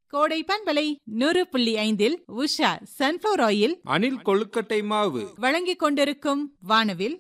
கோடை பண்பலை நூறு புள்ளி ஐந்தில் உஷா சன்ஃபிளவர் ஆயில் அணில் கொழுக்கட்டை மாவு வழங்கிக் கொண்டிருக்கும் வானவில்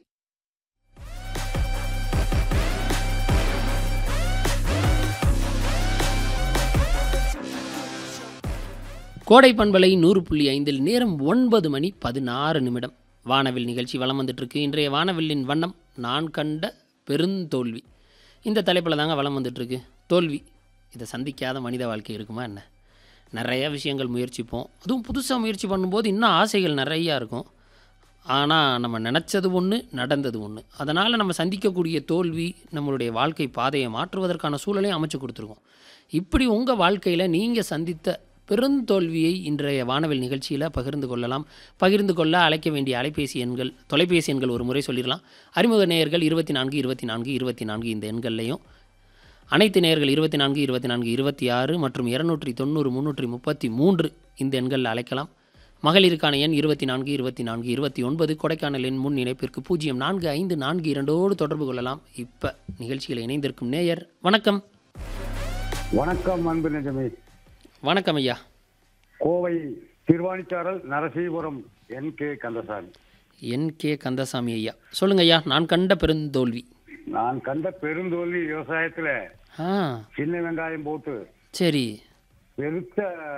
கோடை பண்பலை நூறு புள்ளி ஐந்தில் நேரம் ஒன்பது மணி பதினாறு நிமிடம் வானவில் நிகழ்ச்சி வலம் வந்துட்டுருக்கு இன்றைய வானவில்லின் வண்ணம் நான் கண்ட பெருந்தோல்வி இந்த தலைப்பில் தாங்க வலம் வந்துட்டுருக்கு தோல்வி இதை சந்திக்காத மனித வாழ்க்கை இருக்குமா என்ன நிறைய விஷயங்கள் முயற்சிப்போம் அதுவும் புதுசாக முயற்சி பண்ணும்போது இன்னும் ஆசைகள் நிறையா இருக்கும் ஆனால் நம்ம நினச்சது ஒன்று நடந்தது ஒன்று அதனால் நம்ம சந்திக்கக்கூடிய தோல்வி நம்மளுடைய வாழ்க்கை பாதையை மாற்றுவதற்கான சூழலையும் அமைச்சு கொடுத்துருக்கோம் இப்படி உங்கள் வாழ்க்கையில் நீங்கள் சந்தித்த பெருந்தோல்வியை இன்றைய வானவில் நிகழ்ச்சியில் பகிர்ந்து கொள்ளலாம் பகிர்ந்து கொள்ள அழைக்க வேண்டிய அலைபேசி எண்கள் தொலைபேசி எண்கள் ஒரு முறை சொல்லிடலாம் அறிமுக நேயர்கள் இருபத்தி நான்கு இருபத்தி நான்கு இருபத்தி நான்கு இந்த எண்கள்லையும் அனைத்து நேயர்கள் இருபத்தி நான்கு இருபத்தி நான்கு இருபத்தி ஆறு மற்றும் இருநூற்றி தொண்ணூறு முந்நூற்றி முப்பத்தி மூன்று இந்த எண்களில் அழைக்கலாம் மகளிருக்கான எண் இருபத்தி நான்கு இருபத்தி நான்கு இருபத்தி ஒன்பது கொடைக்கானலின் முன் இணைப்பிற்கு பூஜ்ஜியம் நான்கு ஐந்து நான்கு இரண்டோடு தொடர்பு கொள்ளலாம் இப்போ நிகழ்ச்சியில் இணைந்திருக்கும் நேயர் வணக்கம் வணக்கம் அன்பு நிஜமே வணக்கம் ஐயா Kovai Thiruvanicharal Narasipuram N K Kandasamy N K Kandasamy ஐயா சொல்லுங்க ஐயா நான் கண்ட பெருந்தோல்வி நான் கண்ட பெருந்தோல்வி விவசாயத்துல ஆ சின்ன வெங்காயம் போட்டு சரி பெருத்த